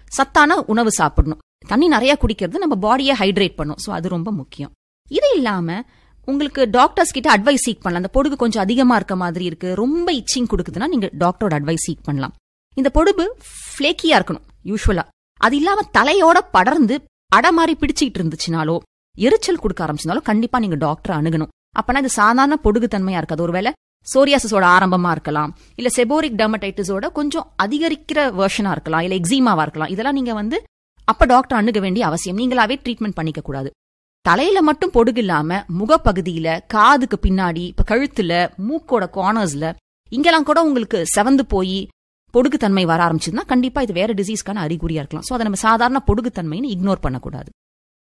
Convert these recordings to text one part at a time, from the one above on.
சத்தான உணவு சாப்பிடணும் தண்ணி நிறைய குடிக்கிறது நம்ம பாடியை ஹைட்ரேட் பண்ணும் ஸோ அது ரொம்ப முக்கியம் இது இல்லாம உங்களுக்கு டாக்டர்ஸ் கிட்ட அட்வைஸ் சீக் பண்ணலாம் அந்த பொடுகு கொஞ்சம் அதிகமா இருக்க மாதிரி இருக்கு ரொம்ப இச்சிங் கொடுக்குதுன்னா நீங்க டாக்டரோட அட்வைஸ் சீக் பண்ணலாம் இந்த பொடுகு ஃபிளேக்கியா இருக்கணும் யூஸ்வலா அது இல்லாம தலையோட படர்ந்து அட மாதிரி பிடிச்சிட்டு இருந்துச்சுனாலோ எரிச்சல் கொடுக்க ஆரம்பிச்சிருந்தாலும் கண்டிப்பா நீங்க டாக்டர் அணுகணும் அப்பனா இது சாதாரண பொடுகு தன்மையா இருக்காது ஒருவேளை சோரியாசிஸோட ஆரம்பமா இருக்கலாம் இல்ல செபோரிக் டெர்மடைட்டிஸோட கொஞ்சம் அதிகரிக்கிற வெர்ஷனா இருக்கலாம் இல்ல எக்ஸிமாவா இருக்கலாம் இதெல்லாம் நீங்க வந்து அப்ப டாக்டர் அணுக வேண்டிய அவசியம் நீங்களாவே ட்ரீட்மெண்ட் பண்ணிக்க கூடாது தலையில மட்டும் பொடுகு இல்லாம முகப்பகுதியில காதுக்கு பின்னாடி இப்ப கழுத்துல மூக்கோட கார்னர்ஸ்ல இங்கெல்லாம் கூட உங்களுக்கு செவந்து போய் பொடுகுத்தன்மை வர ஆரம்பிச்சதுன்னா கண்டிப்பா இது வேற டிசீஸ்க்கான அறிகுறியா இருக்கலாம் சோ அதை நம்ம சாதாரண பொடுகுத்தன்மைன்னு இக்னோர் பண்ணக்கூடாது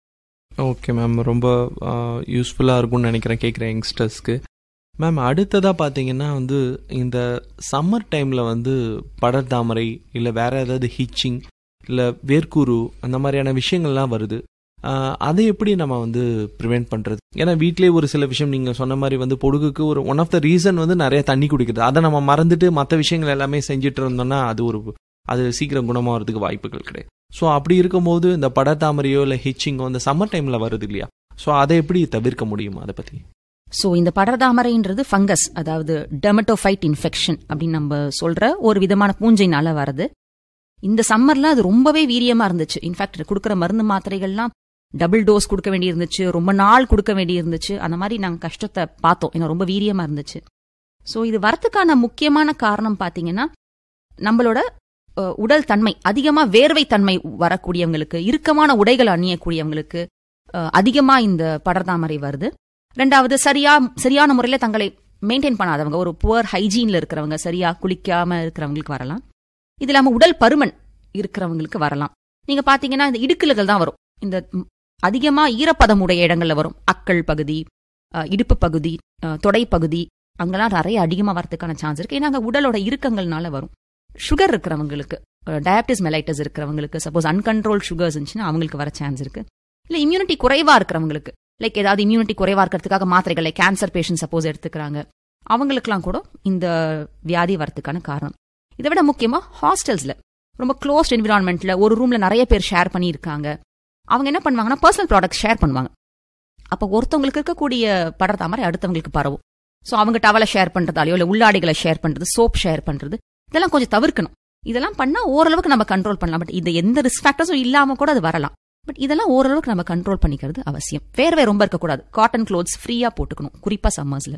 ஓகே மேம் ரொம்ப யூஸ்ஃபுல்லாக இருக்கும்னு நினைக்கிறேன் கேட்குற யங்ஸ்டர்ஸ்க்கு மேம் அடுத்ததாக பார்த்தீங்கன்னா வந்து இந்த சம்மர் டைமில் வந்து படர்தாமரை இல்லை வேற ஏதாவது ஹீச்சிங் இல்லை வேர்க்கூரு அந்த மாதிரியான விஷயங்கள்லாம் வருது ஆஹ் அதை எப்படி நம்ம வந்து ப்ரிவெண்ட் பண்ணுறது ஏன்னா வீட்டிலே ஒரு சில விஷயம் நீங்கள் சொன்ன மாதிரி வந்து பொடுகுக்கு ஒரு ஒன் ஆஃப் த ரீசன் வந்து நிறைய தண்ணி குடிக்கிறது அதை நம்ம மறந்துட்டு மற்ற விஷயங்கள் எல்லாமே செஞ்சுட்டு இருந்தோம்னா அது ஒரு அது சீக்கிரம் குணமாகிறதுக்கு வாய்ப்புகள் கிடையாது ஸோ அப்படி இருக்கும்போது இந்த படத்தாமரையோ இல்லை ஹிச்சிங்கோ இந்த சம்மர் டைமில் வருது இல்லையா ஸோ அதை எப்படி தவிர்க்க முடியும் அதை பற்றி சோ இந்த படர்தாமரைன்றது ஃபங்கஸ் அதாவது டெமட்டோஃபைட் இன்ஃபெக்ஷன் அப்படின்னு நம்ம சொல்ற ஒரு விதமான பூஞ்சைனால வருது இந்த சம்மர்ல அது ரொம்பவே வீரியமா இருந்துச்சு இன்ஃபேக்ட் கொடுக்குற மருந்து மாத்திரைகள்லாம் டபுள் டோஸ் கொடுக்க வேண்டி இருந்துச்சு ரொம்ப நாள் கொடுக்க வேண்டி இருந்துச்சு அந்த மாதிரி நாங்க கஷ்டத்தை பார்த்தோம் ஏன்னா ரொம்ப வீரியமா இருந்துச்சு சோ இது வரத்துக்கான முக்கியமான காரணம் பாத்தீங்கன்னா நம்மளோட அஹ், உடல் தன்மை அதிகமா வேர்வை தன்மை வரக்கூடியவங்களுக்கு இறுக்கமான உடைகள் அணியக்கூடியவங்களுக்கு அஹ், அதிகமா இந்த படர்தாமரை வருது ரெண்டாவது சரியா சரியான முறையில தங்களை மெயின்டைன் பண்ணாதவங்க ஒரு புவர் ஹைஜீன்ல இருக்கிறவங்க சரியா குளிக்காம இருக்கிறவங்களுக்கு வரலாம் இது இல்லாம உடல் பருமன் இருக்கிறவங்களுக்கு வரலாம் நீங்க பாத்தீங்கன்னா இந்த இடுக்கல்கள் தான் வரும் இந்த ம், அதிகமா ஈரப்பதம் உடைய இடங்கள்ல வரும் அக்கள் பகுதி அஹ், இடுப்பு பகுதி அஹ், தொடை பகுதி அங்கெல்லாம் நிறைய அதிகமா வரதுக்கான சான்ஸ் இருக்கு ஏன்னா அங்க உடலோட இறுக்கங்கள்னால வரும் சுகர் இருக்கிறவங்களுக்கு டயபிட்டிஸ் மெலைட்டஸ் இருக்கிறவங்களுக்கு சப்போஸ் அன்கண்ட்ரோல் சுகர்ஸ் இருந்துச்சுன்னா அவங்களுக்கு வர சான்ஸ் இருக்கு இல்ல இம்யூனிட்டி குறைவா இருக்கிறவங்களுக்கு லைக் ஏதாவது இம்யூனிட்டி குறைவா இருக்கிறதுக்காக மாத்திரைகள் லைக் கேன்சர் பேஷண்ட் சப்போஸ் எடுத்துக்கிறாங்க அவங்களுக்குலாம் கூட இந்த வியாதி வரதுக்கான காரணம் இதை விட முக்கியமா ஹாஸ்டல்ஸ்ல ரொம்ப க்ளோஸ்ட் என்விரான்மெண்ட்ல ஒரு ரூம்ல நிறைய பேர் ஷேர் பண்ணி இருக்காங்க அவங்க என்ன பண்ணுவாங்கன்னா பர்சனல் ப்ராடக்ட் ஷேர் பண்ணுவாங்க அப்ப ஒருத்தவங்களுக்கு இருக்கக்கூடிய படர்தாமரை அடுத்தவங்களுக்கு பரவும் சோ அவங்க டவலை ஷேர் பண்றதாலயோ இல்ல உள்ளாடைகளை ஷேர் பண்றது சோப் ஷேர் பண்றது இதெல்லாம் கொஞ்சம் தவிர்க்கணும் இதெல்லாம் பண்ணா ஓரளவுக்கு நம்ம கண்ட்ரோல் பண்ணலாம் பட் இது எந்த ரிஸ்க் ஃபேக்டர்ஸும் இல்லாம கூட அது வரலாம் பட் இதெல்லாம் ஓரளவுக்கு நம்ம கண்ட்ரோல் பண்ணிக்கிறது அவசியம் வேர்வை ரொம்ப இருக்கக்கூடாது காட்டன் க்ளோத்ஸ் ஃப்ரீயா போட்டுக்கணும் குறிப்பா சம்மர்ஸ்ல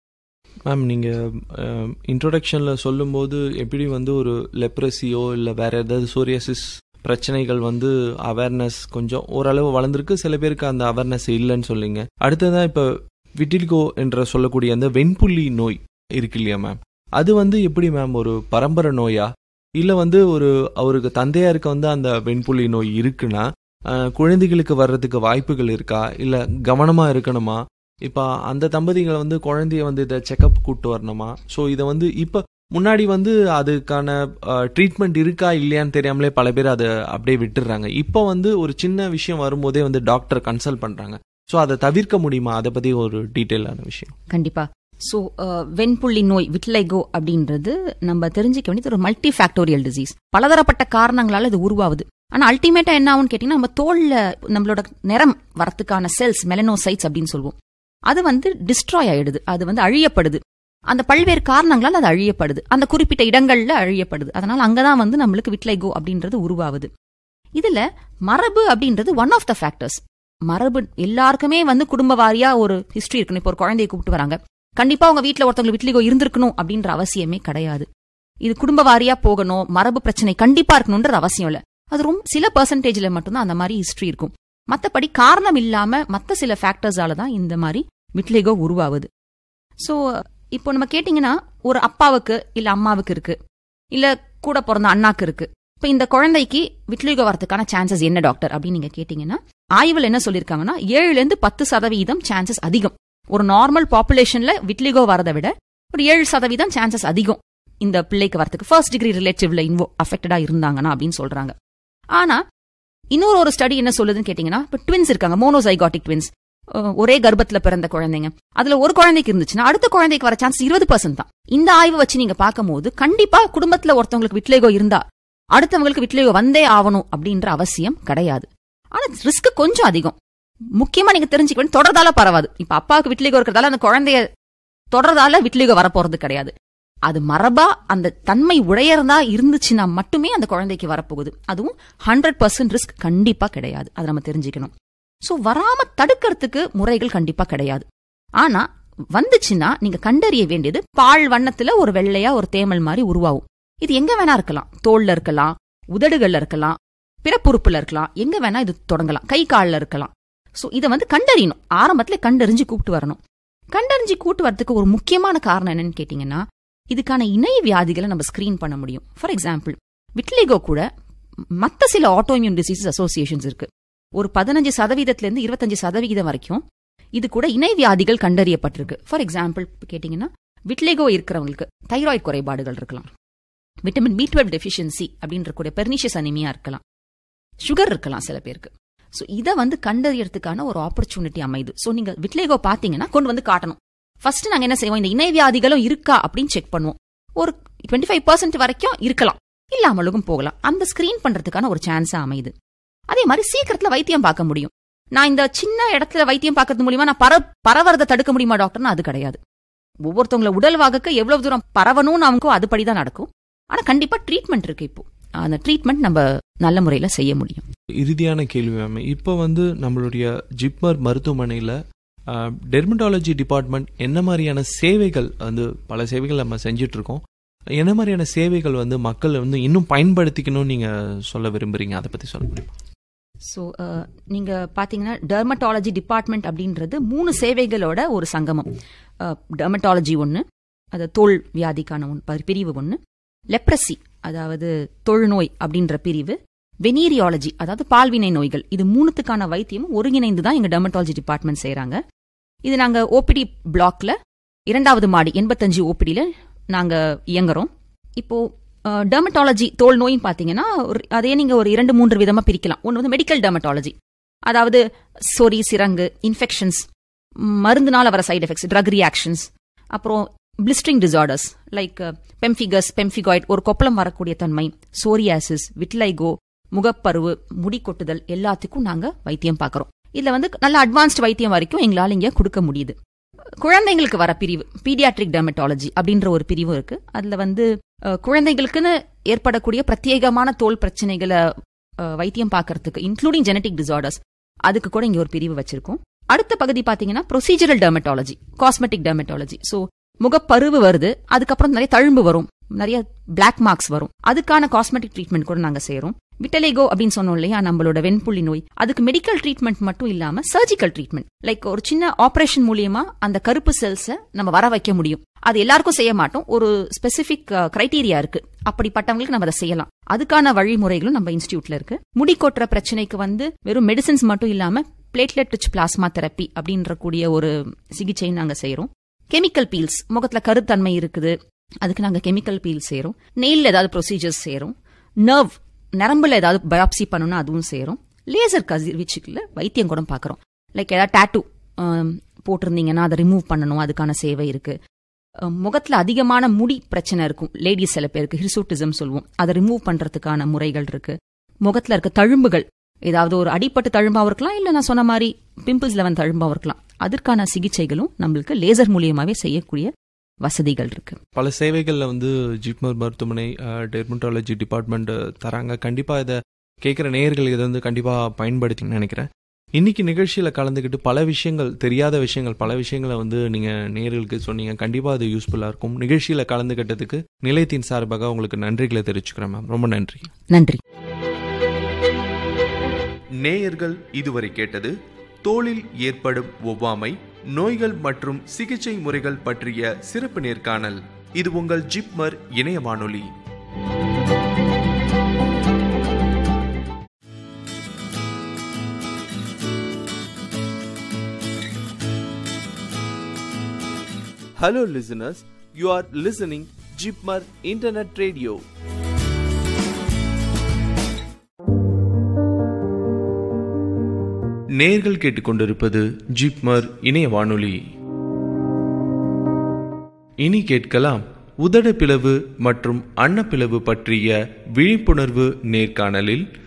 மேம் நீங்கள் இன்ட்ரோடக்ஷனில் சொல்லும்போது எப்படி வந்து ஒரு லெப்ரஸியோ இல்லை வேற ஏதாவது சோரியாசிஸ் பிரச்சனைகள் வந்து அவேர்னஸ் கொஞ்சம் ஓரளவு வளர்ந்துருக்கு சில பேருக்கு அந்த அவேர்னஸ் இல்லைன்னு சொல்லிங்க அடுத்ததான் இப்போ விட்டில்கோ என்ற சொல்லக்கூடிய அந்த வெண்புள்ளி நோய் இருக்கு இல்லையா மேம் அது வந்து எப்படி மேம் ஒரு பரம்பரை நோயா இல்லை வந்து ஒரு அவருக்கு தந்தையாருக்கு வந்து அந்த வெண்புள்ளி நோய் இருக்குன்னா அஹ், குழந்தைகளுக்கு வர்றதுக்கு வாய்ப்புகள் இருக்கா இல்லை கவனமாக இருக்கணுமா இப்போ அந்த தம்பதிகளை வந்து குழந்தைய வந்து இதை செக்கப் கூட்டு வரணுமா ஸோ இதை வந்து இப்போ முன்னாடி வந்து அதுக்கான ட்ரீட்மெண்ட் இருக்கா இல்லையான்னு தெரியாமலே பல பேர் அதை அப்படியே விட்டுடுறாங்க இப்போ வந்து ஒரு சின்ன விஷயம் வரும்போதே வந்து டாக்டர் கன்சல்ட் பண்ணுறாங்க ஸோ அதை தவிர்க்க முடியுமா அதை பற்றி ஒரு டீட்டெயிலான விஷயம் கண்டிப்பா சோ வெண்புள்ளி நோய் விட்லைகோ அப்படின்றது நம்ம தெரிஞ்சுக்க வேண்டியது ஒரு மல்டி ஃபேக்டோரியல் டிசீஸ் பலதரப்பட்ட காரணங்களால இது உருவாகுது ஆனா அல்டிமேட்டா என்ன ஆகும்னு கேட்டீங்கன்னா நம்ம தோல்ல நம்மளோட நிறம் வரத்துக்கான செல்ஸ் மெலனோசைட்ஸ் அப்படின்னு சொல்லுவோம் அது வந்து டிஸ்ட்ராய் ஆயிடுது அது வந்து அழியப்படுது அந்த பல்வேறு காரணங்களால் அது அழியப்படுது அந்த குறிப்பிட்ட இடங்கள்ல அழியப்படுது அதனால அங்கதான் வந்து நம்மளுக்கு விட்லைகோ அப்படின்றது உருவாகுது இதுல மரபு அப்படின்றது ஒன் ஆஃப் த ஃபேக்டர்ஸ் மரபு எல்லாருக்குமே வந்து குடும்ப வாரியா ஒரு ஹிஸ்டரி இருக்கணும் இப்போ ஒரு குழந்தையை கூப்பிட்டு வராங்க கண்டிப்பா உங்க வீட்ல ஒருத்தவங்களுக்கு விட்லிகோ இருந்திருக்கணும் அப்படின்ற அவசியமே கிடையாது இது குடும்ப வாரியா போகணும் மரபு பிரச்சனை கண்டிப்பா இருக்கணும்ன்றது அவசியம் இல்ல அது ரொம்ப சில பெர்சன்டேஜ்ல மட்டும்தான் அந்த மாதிரி ஹிஸ்டரி இருக்கும் மத்தபடி காரணம் இல்லாம மத்த சில ஃபேக்டர்ஸால தான் இந்த மாதிரி விட்லிகோ உருவாகுது சோ இப்போ நம்ம கேட்டிங்கன்னா ஒரு அப்பாவுக்கு இல்ல அம்மாவுக்கு இருக்கு இல்ல கூட பிறந்த அண்ணாக்கு இருக்கு இப்ப இந்த குழந்தைக்கு விட்லிகோ வரதுக்கான சான்சஸ் என்ன டாக்டர் அப்படின்னு நீங்க கேட்டீங்கன்னா ஆய்வுல என்ன சொல்லிருக்காங்கன்னா ஏழுல இருந்து பத்து சதவீதம் சான்சஸ் அதிகம் ஒரு நார்மல் பாப்புலேஷன்ல விட்லிகோ வரதை விட ஒரு ஏழு சதவீதம் சான்சஸ் அதிகம் இந்த பிள்ளைக்கு வரதுக்கு ஃபர்ஸ்ட் டிகிரி ரிலேட்டிவ்ல இன்வோ அஃபெக்டடா இருந்தாங்கன்னா அப்படின்னு சொல்றாங்க ஆனா இன்னொரு ஒரு ஸ்டடி என்ன சொல்லுதுன்னு கேட்டீங்கன்னா இப்ப ட்வின்ஸ் இருக்காங்க மோனோசைகாட்டிக் ட்வின்ஸ் ஒரே கர்ப்பத்துல பிறந்த குழந்தைங்க அதுல ஒரு குழந்தைக்கு இருந்துச்சுன்னா அடுத்த குழந்தைக்கு வர சான்ஸ் இருபது பர்சன்ட் தான் இந்த ஆய்வு வச்சு நீங்க பார்க்கும்போது கண்டிப்பா குடும்பத்துல ஒருத்தவங்களுக்கு விட்லேகோ இருந்தா அடுத்தவங்களுக்கு விட்லிகோ வந்தே ஆகணும் அப்படின்ற அவசியம் கிடையாது ஆனா ரிஸ்க் கொஞ்சம் அதிகம் முக்கியமா நீங்க தெரிஞ்சுக்க வேண்டிய தொடர்தால பரவாது இப்ப அப்பாவுக்கு விட்லிகோ இருக்கிறதால அந்த குழந்தைய தொடர்தால விட்லிகோ வரப்போறது கிடையாது அது மரபா அந்த தன்மை உடையறதா இருந்துச்சுன்னா மட்டுமே அந்த குழந்தைக்கு வரப்போகுது அதுவும் ஹண்ட்ரட் பர்சன்ட் ரிஸ்க் கண்டிப்பா கிடையாது அதை நம்ம தெரிஞ்சுக்கணும் சோ வராம தடுக்கிறதுக்கு முறைகள் கண்டிப்பா கிடையாது ஆனா வந்துச்சுன்னா நீங்க கண்டறிய வேண்டியது பால் வண்ணத்துல ஒரு வெள்ளையா ஒரு தேமல் மாதிரி உருவாகும் இது எங்க வேணா இருக்கலாம் தோல்ல இருக்கலாம் உதடுகள்ல இருக்கலாம் பிறப்புறுப்புல இருக்கலாம் எங்க வேணா இது தொடங்கலாம் கை கால்ல இருக்கலாம் சோ இதை வந்து கண்டறியணும் ஆரம்பத்துல கண்டறிஞ்சு கூப்பிட்டு வரணும் கண்டறிஞ்சு கூட்டு வரதுக்கு ஒரு முக்கியமான காரணம் என்னன்னு கேட்டீங்கன்னா இதுக்கான இணை வியாதிகளை நம்ம ஸ்கிரீன் பண்ண முடியும் ஃபார் எக்ஸாம்பிள் விட்லிகோ கூட மத்த சில ஆட்டோஇம்யூன் டிசீசஸ் அசோசியேஷன்ஸ் இருக்கு ஒரு பதினஞ்சு சதவீதத்துல இருந்து இருபத்தஞ்சு சதவிகிதம் வரைக்கும் இது கூட இணை வியாதிகள் கண்டறியப்பட்டிருக்கு ஃபார் எக்ஸாம்பிள் கேட்டீங்கன்னா விட்லிகோ இருக்கிறவங்களுக்கு தைராய்டு குறைபாடுகள் இருக்கலாம் விட்டமின் பி டுவெல் டெஃபிஷியன்சி அப்படின்ற கூட பெர்னிஷியஸ் அனிமியா இருக்கலாம் சுகர் இருக்கலாம் சில பேருக்கு ஸோ இதை வந்து கண்டறியறதுக்கான ஒரு ஆப்பர்ச்சுனிட்டி அமைது ஸோ நீங்க விட்லேகோ பாத்தீங்கன்னா கொண்டு வந்து காட்டணும் ஃபர்ஸ்ட் நாங்க என்ன செய்வோம் இந்த இணை வியாதிகளும் இருக்கா அப்படின்னு செக் பண்ணுவோம் ஒரு டுவெண்ட்டி ஃபைவ் பர்சன்ட் வரைக்கும் இருக்கலாம் இல்லாமலும் போகலாம் அந்த ஸ்கிரீன் பண்றதுக்கான ஒரு சான்ஸா அமைது அதே மாதிரி சீக்கிரத்துல வைத்தியம் பார்க்க முடியும் நான் இந்த சின்ன இடத்துல வைத்தியம் பார்க்கறது மூலியமா நான் பர பரவறதை தடுக்க முடியுமா டாக்டர்னா அது கிடையாது ஒவ்வொருத்தவங்கள உடல் வாகக்க எவ்வளவு தூரம் பரவணும்னு அவங்க அதுபடிதான் நடக்கும் ஆனா கண்டிப்பா ட்ரீட்மெண்ட் இருக்கு இப்போ அந்த ட்ரீட்மெண்ட் நம்ம நல்ல முறையில செய்ய முடியும் இறுதியான கேள்வி மேம் இப்போ வந்து நம்மளுடைய ஜிப்மர் மருத்துவமனையில் டெர்மட்டாலஜி டிபார்ட்மெண்ட் என்ன மாதிரியான சேவைகள் வந்து பல சேவைகள் நம்ம செஞ்சுட்டு இருக்கோம் என்ன மாதிரியான சேவைகள் வந்து மக்கள் வந்து இன்னும் பயன்படுத்திக்கணும்னு நீங்க சொல்ல விரும்புறீங்க அதை பத்தி சொல்ல முடியுமா ஸோ நீங்க பாத்தீங்கன்னா டெர்மட்டாலஜி டிபார்ட்மெண்ட் அப்படின்றது மூணு சேவைகளோட ஒரு சங்கமம் டெர்மட்டாலஜி ஒன்று அது தோல் வியாதிக்கான ஒன்று பிரிவு ஒன்று லெப்ரசி அதாவது தொழுநோய் அப்படின்ற பிரிவு வெனீரியாலஜி அதாவது பால்வினை நோய்கள் இது மூணுத்துக்கான வைத்தியமும் ஒருங்கிணைந்து தான் எங்க டெர்மட்டாலஜி டிபார்ட்மெண்ட் செய்யறாங்க இது நாங்க ஓபிடி பிளாக்ல இரண்டாவது மாடி எண்பத்தஞ்சு ஓபிடியில நாங்க இயங்குறோம் இப்போ டெர்மட்டாலஜி தோல் நோயின்னு பாத்தீங்கன்னா அதே நீங்க ஒரு இரண்டு மூன்று விதமா பிரிக்கலாம் ஒன்று வந்து மெடிக்கல் டெர்மட்டாலஜி அதாவது சொறி சிரங்கு இன்ஃபெக்ஷன்ஸ் மருந்துனால வர சைடு எஃபெக்ட்ஸ் ட்ரக் ரியாக்ஷன்ஸ் அப்புறம் blistering disorders like pemphigus pemphigoid ஒரு கொப்பளம் வரக்கூடிய தன்மை சோரியாசிஸ் விட்லைகோ முகப்பருவு முடி கொட்டுதல் எல்லாத்துக்கும் நாங்க வைத்தியம் பார்க்கறோம் இதுல வந்து நல்ல அட்வான்ஸ்ட் வைத்தியம் வரைக்கும் எங்களால இங்க கொடுக்க முடியுது குழந்தைங்களுக்கு வர பிரிவு பீடியாட்ரிக் டெர்மட்டாலஜி அப்படின்ற ஒரு பிரிவும் இருக்கு அதுல வந்து குழந்தைகளுக்குன்னு ஏற்படக்கூடிய பிரத்யேகமான தோல் பிரச்சனைகளை வைத்தியம் பார்க்கறதுக்கு இன்க்ளூடிங் ஜெனட்டிக் டிசார்டர்ஸ் அதுக்கு கூட இங்க ஒரு பிரிவு வச்சிருக்கோம் அடுத்த பகுதி பாத்தீங்கன்னா procedural dermatology cosmetic dermatology so முகப்பருவு வருது அதுக்கப்புறம் நிறைய தழும்பு வரும் நிறைய பிளாக் மார்க்ஸ் வரும் அதுக்கான காஸ்மெட்டிக் ட்ரீட்மெண்ட் கூட நாங்க செய்யறோம் விட்டலேகோ அப்படின்னு சொன்னோம் இல்லையா நம்மளோட வெண்புள்ளி நோய் அதுக்கு மெடிக்கல் ட்ரீட்மெண்ட் மட்டும் இல்லாம சர்ஜிக்கல் ட்ரீட்மெண்ட் லைக் ஒரு சின்ன ஆபரேஷன் மூலியமா அந்த கருப்பு செல்ஸை நம்ம வர வைக்க முடியும் அது எல்லாருக்கும் செய்ய மாட்டோம் ஒரு ஸ்பெசிபிக் கிரைட்டீரியா இருக்கு அப்படிப்பட்டவங்களுக்கு நம்ம அதை செய்யலாம் அதுக்கான வழிமுறைகளும் நம்ம இன்ஸ்டியூட்ல இருக்கு முடி கொட்டுற பிரச்சனைக்கு வந்து வெறும் மெடிசின்ஸ் மட்டும் இல்லாம பிளேட்லெட் ரிச் பிளாஸ்மா தெரப்பி அப்படின்ற கூடிய ஒரு சிகிச்சை நாங்க செய்யறோம் கெமிக்கல் பீல்ஸ் முகத்துல கருத்தன்மை இருக்குது அதுக்கு நாங்க கெமிக்கல் பீல் செய்யறோம் நெயில் ஏதாவது ப்ரொசீஜர்ஸ் செய்யறோம் நர்வ் நரம்புல ஏதாவது பயாப்சி பண்ணணும்னா அதுவும் செய்யறோம் லேசர் கதிர்வீச்சுக்குள்ள வைத்தியம் கூட பாக்குறோம் லைக் ஏதாவது டேட்டூ போட்டிருந்தீங்கன்னா அதை ரிமூவ் பண்ணணும் அதுக்கான சேவை இருக்கு முகத்துல அதிகமான முடி பிரச்சனை இருக்கும் லேடிஸ் சில பேருக்கு ஹிர்சூட்டிசம் சொல்லுவோம் அதை ரிமூவ் பண்றதுக்கான முறைகள் இருக்கு முகத்துல இருக்க தழும்புகள் ஏதாவது ஒரு அடிப்பட்டு தழும்பாவும் இருக்கலாம் இல்ல நான் சொன்ன மாதிரி பிம்பிள்ஸ்ல வந்து தழும்பாவும் இருக்கலாம் அதற்கான சிகிச்சைகளும் நம்மளுக்கு லேசர் மூலியமாவே செய்யக்கூடிய வசதிகள் இருக்கு பல சேவைகள்ல வந்து ஜிப்மர் மருத்துவமனை டெர்மட்டாலஜி டிபார்ட்மெண்ட் தராங்க கண்டிப்பா இதை கேட்குற நேயர்கள் இதை வந்து கண்டிப்பா பயன்படுத்தி நினைக்கிறேன் இன்னைக்கு நிகழ்ச்சியில கலந்துக்கிட்டு பல விஷயங்கள் தெரியாத விஷயங்கள் பல விஷயங்களை வந்து நீங்க நேர்களுக்கு சொன்னீங்க கண்டிப்பா அது யூஸ்ஃபுல்லா இருக்கும் நிகழ்ச்சியில கலந்துக்கிட்டதுக்கு நிலையத்தின் சார்பாக உங்களுக்கு நன்றிகளை தெரிவிச்சுக்கிறேன் மேம் ரொம்ப நன்றி நன்றி நேயர்கள் இதுவரை கேட்டது தோளில் ஏற்படும் ஒவ்வாமை நோய்கள் மற்றும் சிகிச்சை முறைகள் பற்றிய சிறப்பு நேர்காணல் இது உங்கள் ஜிப்மர் இணைய வானொலி Hello listeners, you are listening Jipmar Internet Radio. நேர்கள் கேட்டுக்கொண்டிருப்பது ஜிப்மர் இணைய வானொலி இனி கேட்கலாம் உதடு பிளவு மற்றும் அன்னப்பிளவு பற்றிய விழிப்புணர்வு நேர்காணலில்